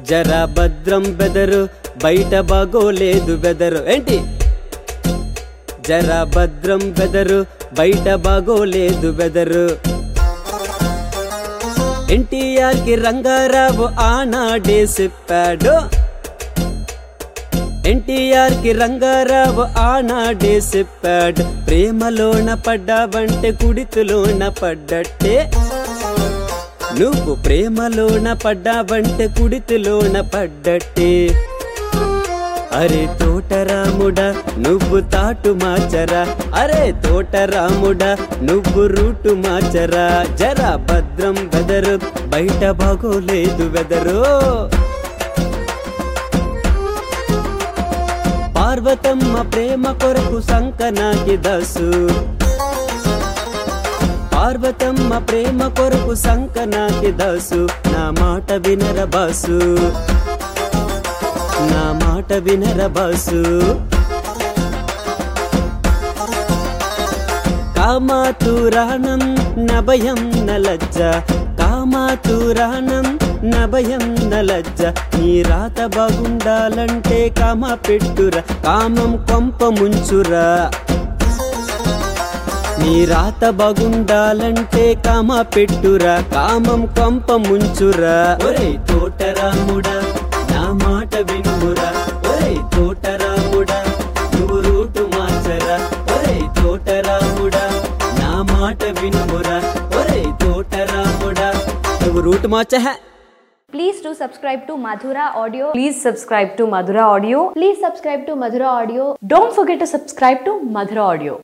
జరా భద్రం బెదరు బయట బాగోలేదు బెదరు ఏంటి జరా భద్రం బెదరు బయట బాగోలేదు బెదరు ఎన్టీఆర్ కి రంగారావు ఆనాడే చెప్పాడు ఎన్టీఆర్ కి రంగారావు ఆనాడే చెప్పాడు ప్రేమలోన పడ్డావంటే కుడితులోన పడ్డట్టే నువ్వు ప్రేమలోన పడ్డావంటే కుడితులోన పడ్డట్టే అరే తోటరాముడా నువ్వు తాటు మార్చరా అరే తోటరాముడా నువ్వు రూటు మార్చరా జరా భద్రం వెదరు బయట బాగోలేదు వెదరు పార్వతమ్మ ప్రేమ కొరకు సంకనాకి దసు పార్వతమ్మ ప్రేమ కొరకు సంకనాకి దసు నా మాట వినర బాసు నా మాట వినర బాసు కామాతురాణం నభయం నలజ్జ కామాతురాణం నభయం నలజ్జ నీ రాత బాగుండాలంటే కామ పెట్టురా కామం కొంప ముంచురా నీ రాత బాగుండాలంటే కామ పెట్టురా కామం కొంప ముంచురా ఒరే తోటరాముడా నా మాట వినుమురా ఒరే తోటరాముడా నువ్వు రూటు మార్చరా ఒరే తోటరాముడా నా మాట వినుమురా ఒరే తోటరాముడా నువ్వు రూటు మార్చహ Please do subscribe to Madhura Audio. Please subscribe to Madhura Audio. Please subscribe to Madhura Audio. Don't forget to subscribe to Madhura Audio.